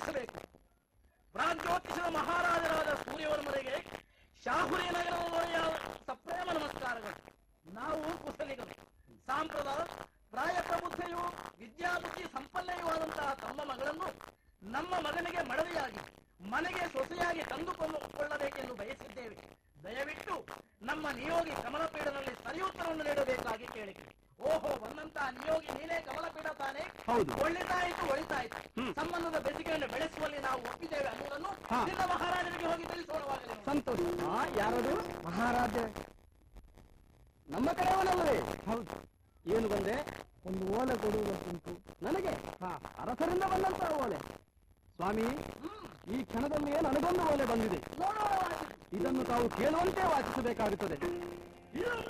ತಿಳಿಸಬೇಕು ಪ್ರಾಗ್ಜ್ಯೋತಿಷದ ಮಹಾರಾಜರಾದ ಸೂರ್ಯವರ್ಮರಿಗೆ ಶಾಹುರಿ ನಗರದ ದೊರೆಯ ಸಪ್ರೇಮ ನಮಸ್ಕಾರಗಳು ನಾವು ಕುಸಲಿಗರು ಸಾಂಪ್ರದಾಯ ಪ್ರಾಯ ಪ್ರಬುದ್ಧೆಯು ವಿದ್ಯಾಬುದ್ಧಿ ಸಂಪನ್ನಯೂ ಆದಂತಹ ತಮ್ಮ ಮಗಳನ್ನು ನಮ್ಮ ಮಗನಿಗೆ ಮಡದಿಯಾಗಿ ಮನೆಗೆ ಸೊಸೆಯಾಗಿ ತಂದುಕೊಳ್ಳಬೇಕೆಂದು ಬಯಸಿದ್ದೇವೆ ದಯವಿಟ್ಟು ನಮ್ಮ ನಿಯೋಗಿ ಕಮಲಪೀಠದಲ್ಲಿ ಸರಿಯುತ್ತರವನ್ನು ನೀಡಬೇಕಾಗಿ ಕೇಳಿಕೆ ಓಹೋ ಬಂದಂತಹ ನಿಯೋಗಿ ನೀನೇ ಕಮಲಪೀಠ ತಾನೇ ಹೌದು. ಒಳ್ಳೆದಾಯಿತು ಒಳಿತಾಯಿತು ಹ್ಮ್. ಸಂಬಂಧದ ಬೆಸಿಗೆಯನ್ನು ಬೆಳೆಸುವಲ್ಲಿ ನಾವು ಒಪ್ಪಿದ್ದೇವೆ ಅನ್ನುವುದನ್ನು ಹಾ. ನಿನ್ನ ಮಹಾರಾಜರಿಗೆ ಹೋಗಿ ತಿಳಿಸೋಣವಾಗಲಿ ಸಂತೋಷ ಆ, ಯಾರದು ಮಹಾರಾಜ ನಮ್ಮ ಕಡೆಯವನಲ್ಲವೇ ಹೌದು ಏನು ಬಂದೆ ಒಂದು ಓಲೆ ಕೊಡುವುದಕ್ಕುಂಟು ನನಗೆ ಹಾ ಅರಸರಿಂದ ಬಂದಂತಹ ಓಲೆ ಸ್ವಾಮಿ ಹ್ಮ್ ಈ ಕ್ಷಣದಲ್ಲಿಯೇ ನನಗೊಂದು ಓಲೆ ಬಂದಿದೆ ನೋಡೋಣವಾಗಲಿ ಇದನ್ನು ತಾವು ಕೇಳುವಂತೆ ವಾಚಿಸಬೇಕಾಗುತ್ತದೆ